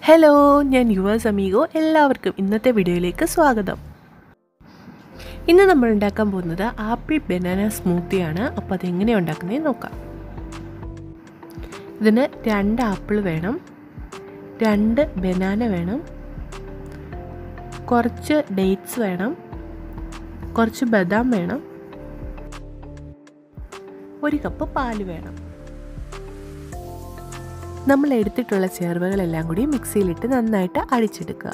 hello ഞാൻ യുവ സമീഗോ എല്ലാവർക്കും ഇന്നത്തെ വീഡിയോയിലേക്ക് സ്വാഗതം ഇന്ന് നമ്മൾ ഉണ്ടാക്കാൻ പോകുന്നത് ആപ്പിൾ ബനാന സ്മൂത്തിയാണ് അപ്പോൾ അതെങ്ങനെയാണ് ഉണ്ടാക്കുന്നത് നോക്കാം ഇതിന് രണ്ട് ആപ്പിൾ വേണം രണ്ട് ബനാന വേണം കുറച്ച് ഡേറ്റ്സ് വേണം കുറച്ച് ബദാം വേണം ഒരു കപ്പ് പാല് വേണം നമ്മൾ എടുത്തിട്ടുള്ള ചേർവകളെല്ലാം കൂടി മിക്സിയിലിട്ട് നന്നായിട്ട് അടിച്ചെടുക്കുക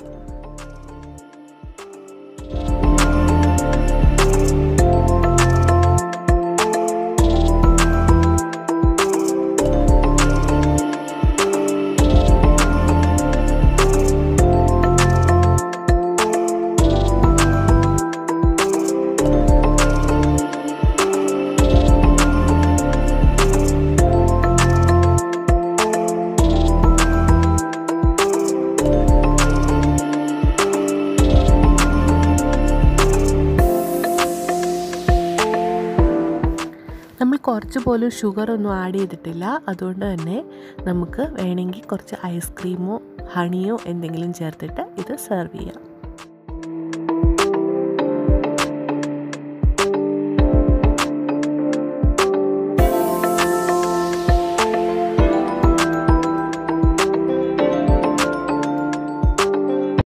നമ്മൾ കുറച്ച് പോലും ഷുഗർ ഒന്നും ആഡ് ചെയ്തിട്ടില്ല അതുകൊണ്ട് തന്നെ നമുക്ക് വേണമെങ്കിൽ കുറച്ച് ഐസ്ക്രീമോ ഹണിയോ എന്തെങ്കിലും ചേർത്തിട്ട് ഇത് സെർവ് ചെയ്യാം